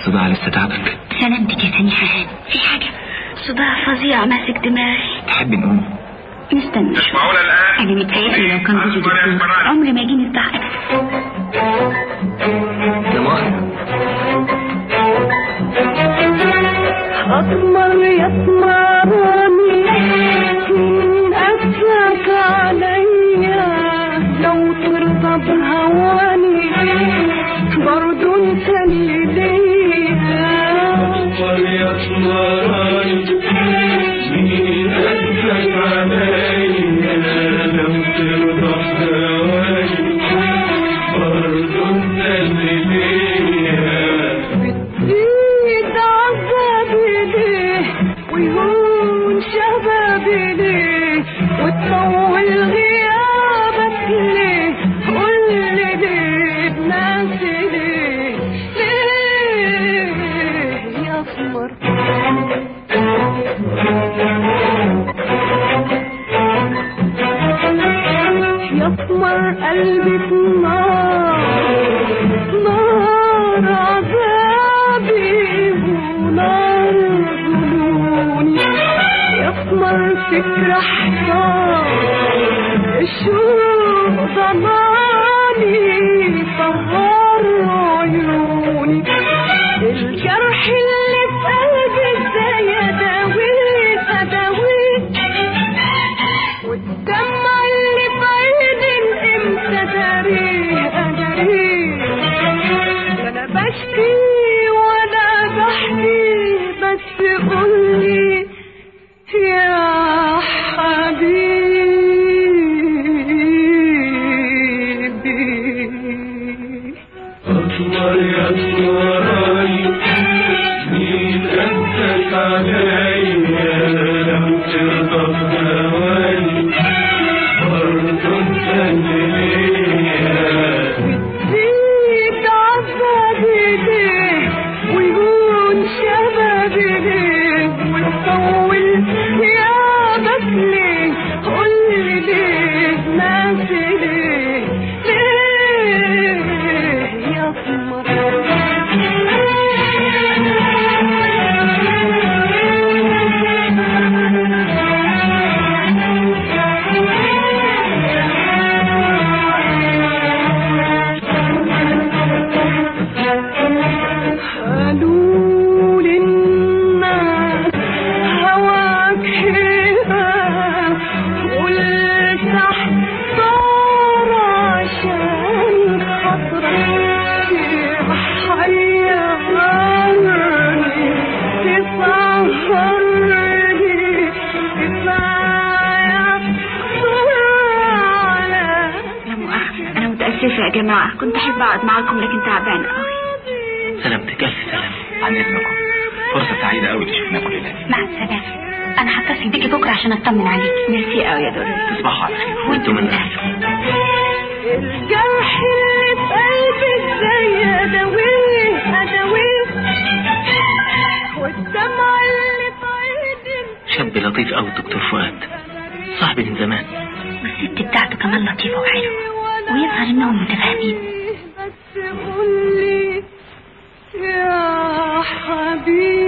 الصداع لسه تعبك سلامتك يا سميحة هانم في حاجة صداع فظيع ماسك دماغي تحب نقوم نستنى مش معقولة الآن أنا متهيألي لو كان جوزي أصبر يا دكتور أخبار. عمري ما يجيني صداع يا مؤاخذة أطمر يطمرني من أسلك عليا لو ترضى بهواني برضو انت اللي ليا بتزيد عذابي ليه ويهون شبابي ليه وتطول غيابك ليه قولي ليه بناسي ليه ليه يا قمر يطمر قلبي في النار نار عذابي ونار ظنوني يطمر فكرة حصار الشوق ضماني صغار عيوني الجرح اللي في قلبي ازاي اداويه اداويه والدمع اللي في عيني امتى داريه اداريه لا انا بشكي ولا بحكي بس قولي يا حبيبي أطمر يا أطمراني مين أنتك عليا لو ترضى بهواني برضو انت اللي ليا زيد عذابي ليه ويهون شبابي ليه وتطول غيابك ليه قولي ليه ناسي ليه ليه يا قمر قالوا للناس هواك حيرة قلت احضر عشان خاطرك تحيرني تسهرني كفاية على لا مؤاخذة أنا متأسفة يا جماعة كنت أحب أقعد معاكم لكن تعبانة أوي سلامتك ألف سلامة عن إذنكم فرصة سعيدة أوي تشوفنا كلنا مع السلامة أنا هتصل بيكي بكرة عشان أطمن عليك ميرسي أوي يا دوري تصبحوا على خير وأنتم من أهل الجرح اللي في قلبي ازاي اداويه اداويه والدمع اللي في عيني شاب لطيف أوي الدكتور فؤاد صاحبي من زمان والست بتاعته كمان لطيفة وحلوة ويظهر إنهم متفاهمين بس قولي يا حبيبي